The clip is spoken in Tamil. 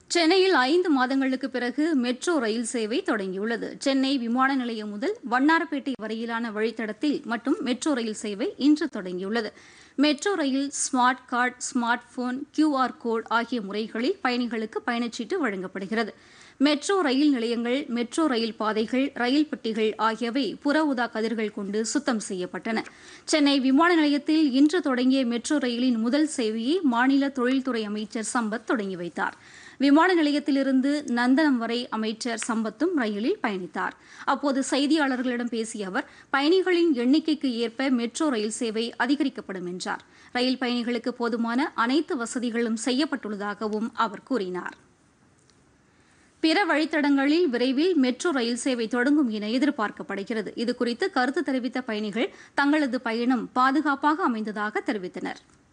சென்னையில் ஐந்து மாதங்களுக்கு பிறகு மெட்ரோ ரயில் சேவை தொடங்கியுள்ளது சென்னை விமான நிலையம் முதல் வண்ணாரப்பேட்டை வரையிலான வழித்தடத்தில் மட்டும் மெட்ரோ ரயில் சேவை இன்று தொடங்கியுள்ளது metro rail smart card smart phone QR code ஆகிய முறைகளில் பயணிகளுக்கு பயணச்சீட்டு வழங்கப்படுகிறது மெட்ரோ ரயில் நிலையங்கள் மெட்ரோ ரயில் பாதைகள் ரயில் பெட்டிகள் ஆகியவை புற ஊதா கதிர்கள் கொண்டு சுத்தம் செய்யப்பட்டன சென்னை விமான நிலையத்தில் இன்று தொடங்கிய மெட்ரோ ரயிலின் முதல் சேவையை மாநில தொழில்துறை அமைச்சர் சம்பத் தொடங்கி வைத்தார் விமான நிலையத்திலிருந்து நந்தனம் வரை அமைச்சர் சம்பத்தும் ரயிலில் பயணித்தார் அப்போது செய்தியாளர்களிடம் பேசிய அவர் பயணிகளின் எண்ணிக்கைக்கு ஏற்ப மெட்ரோ ரயில் சேவை அதிகரிக்கப்படும் என்றார் ரயில் பயணிகளுக்கு போதுமான அனைத்து வசதிகளும் செய்யப்பட்டுள்ளதாகவும் அவர் கூறினார் பிற வழித்தடங்களில் விரைவில் மெட்ரோ ரயில் சேவை தொடங்கும் என எதிர்பார்க்கப்படுகிறது இதுகுறித்து கருத்து தெரிவித்த பயணிகள் தங்களது பயணம் பாதுகாப்பாக அமைந்ததாக தெரிவித்தனர்